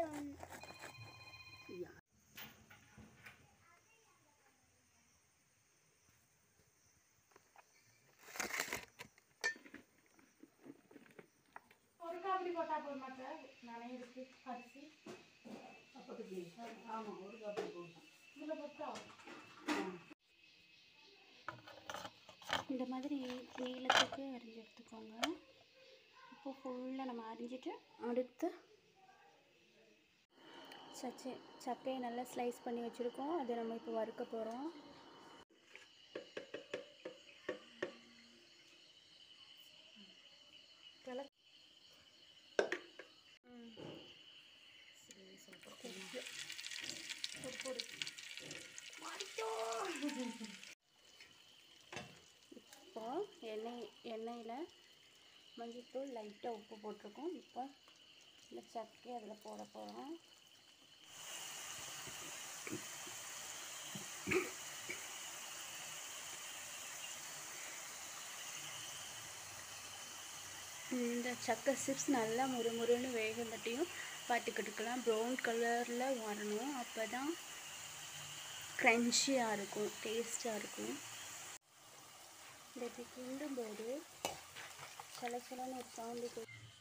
ஒரு காப்பி போட்டா போட மாட்டேன் நானே இருக்கு அரிசி அப்போதைக்கு ஆமாம் ஒரு காப்பி போட்டேன் இதில் போட்டா இந்த மாதிரி நீளத்துக்கு அரிஞ்சு எடுத்துக்கோங்க இப்போ ஃபுல்லாக நம்ம அரிஞ்சிட்டு அடுத்து சச்சை சக்கையை நல்லா ஸ்லைஸ் பண்ணி வச்சுருக்கோம் அதை நம்ம இப்போ வறுக்க போகிறோம் இப்போ எண்ணெய் எண்ணெயில் மஞ்சள்தூள் லைட்டாக உப்பு போட்டிருக்கோம் இப்போ இந்த சக்கையை அதில் போட போகிறோம் இந்த சக்கை சிப்ஸ் நல்லா முறுமுறுன்னு வேகந்தட்டியும் பாட்டுக்கிட்டுக்கலாம் ப்ரௌன் கலரில் வரணும் அப்போ தான் க்ரன்ச்சியாக இருக்கும் டேஸ்ட்டாக இருக்கும் இந்த இப்படி கிண்டும்போது சில சிலன்னு ஒரு சவுண்டு